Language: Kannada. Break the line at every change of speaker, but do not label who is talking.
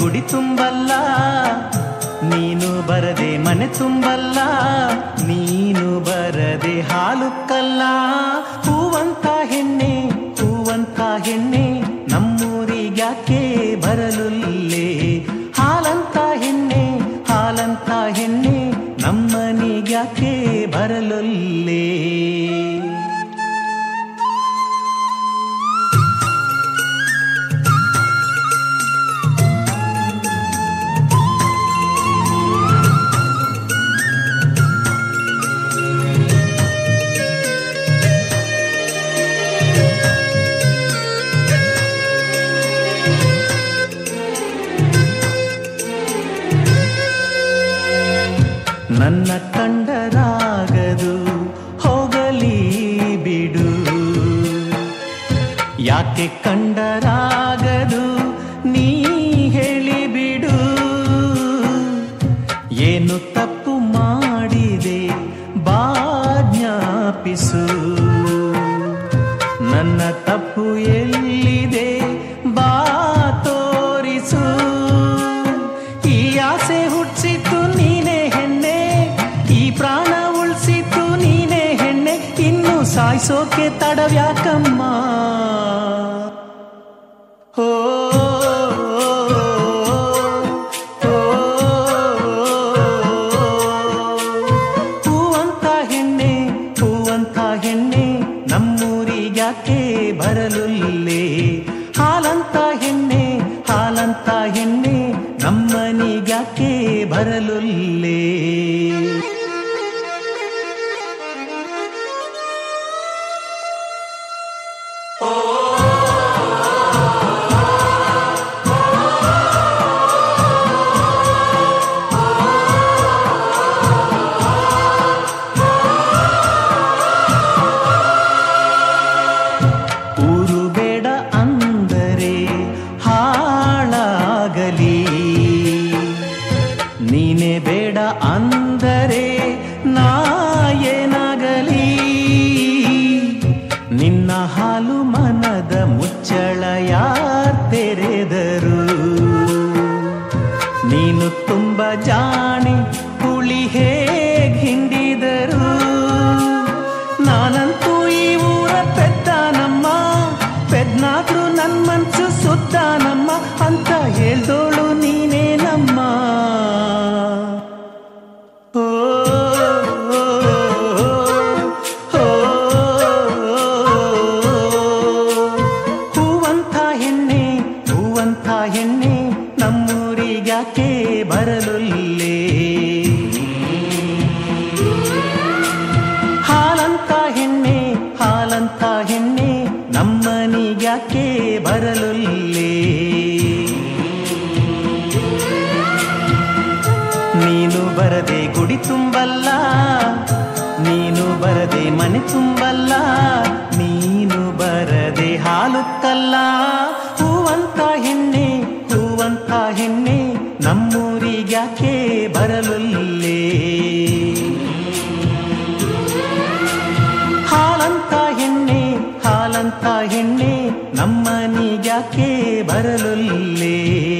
ಗುಡಿ ತುಂಬಲ್ಲ ನೀನು ಬರದೆ ಮನೆ ತುಂಬಲ್ಲ ನೀನು ಬರದೆ ಹಾಲು ಕಲ್ಲ ಹೂವಂತ ಹೆಣ್ಣೆ ಹೂವಂತ ಹೆಣ್ಣೆ ನಮ್ಮೂರಿಗ್ಯಾಕೆ ಬರಲುಲ್ಲೇ ಹಾಲಂತ ಹೆಣ್ಣೆ ಹಾಲಂತ ಹೆಣ್ಣೆ ನಮ್ಮನಿಗ್ಯಾಕೆ ಬರಲುಲ್ಲೇ ನನ್ನ ಕಂಡರಾಗದು ಹೋಗಲಿ ಬಿಡು ಯಾಕೆ ಕಂಡರಾಗದು ನೀ ಹೇಳಿ ಬಿಡು ಏನು ತಪ್ಪು ಮಾಡಿದೆ ಬಾಜ್ಞಾಪಿಸು ನನ್ನ ತಪ್ಪು ಎಲ್ಲಿದೆ ಬಾ ತೋರಿಸು ಈ ಆಸೆ ಹುಟ್ಟಿಸಿತು ನೀನೇ ಹೆಣ್ಣೆ ಈ ಪ್ರಾಣ ಉಳಿಸಿತು ನೀನೇ ಹೆಣ್ಣೆ ಇನ್ನು ಸಾಯಿಸೋಕೆ ತಡವ್ಯಾಕಮ್ಮ ಓ, ಓ, ಹೂವಂತ ಹೆಣ್ಣೆ ಹೂವಂತ ಹೆಣ್ಣೆ ನಮ್ಮೂರಿಗ್ಯಾಕೆ ಬರಲುಲ್ಲೇ ಹಾಲಂತ ಹೆಣ್ಣೆ ಹಾಲಂತ ಹೆಣ್ಣೆ ನಮ್ಮನಿಗ್ಯಾಕೆ ಬರಲುಲ್ಲೇ ಊರು ಬೇಡ ಅಂದರೆ ಹಾಳಾಗಲಿ ನೀನೇ ಬೇಡ ಅಂದರೆ ನಾ ಏನಾಗಲಿ ನಿನ್ನ ಹಾಲು ಮನದ ಮುಚ್ಚಳ ಯಾರ್ ತೆರೆದರು ನೀನು ತುಂಬ ಜಾಣೆ ಹುಳಿ ಹೇಗ್ ಹಿಂಡಿದರು ನಾನಂತೂ ಈ ಊರ ಪೆದ್ದಾನಮ್ಮ ಪೆದ್ನಾದ್ರೂ ನನ್ ಮನ್ಸು ಸುದ್ದಾನಮ್ಮ ಅಂತ ಹೇಳ್ದೋಳು ನೀನೇ ನಮ್ಮ ಓ, ಓ, ಓ, ಹೂವಂತ ಹೆಣ್ಣೆ ಹೂವಂತ ಹೆಣ್ಣೆ ನಮ್ಮೂರಿಗ್ಯಾಕೆ ಬರಲುಲ್ಲೇ ಹಾಲಂತ ಹೆಣ್ಣೆ ಹಾಲಂತ ಹೆಣ್ಣೆ ನಮ್ಮನಿಗ್ಯಾಕೆ ಬರಲುಲ್ಲೇ ನೀನು ಬರದೆ ಗುಡಿ ತುಂಬಲ್ಲ ನೀನು ಬರದೆ ಮನೆ ತುಂಬಲ್ಲ ನೀನು ಬರದೆ ಹಾಲು ಕಲ್ಲ ಹೂವಂತ ಹೆಣ್ಣೆ ಹೂವಂತ ಹೆಣ್ಣೆ ನಮ್ಮೂರಿಗ್ಯಾಕೆ ಬರಲುಲ್ಲೇ ಹಾಲಂತ ಹೆಣ್ಣೆ ಹಾಲಂತ ಹೆಣ್ಣೆ ನಮ್ಮನಿಗ್ಯಾಕೆ ಬರಲುಲ್ಲೇ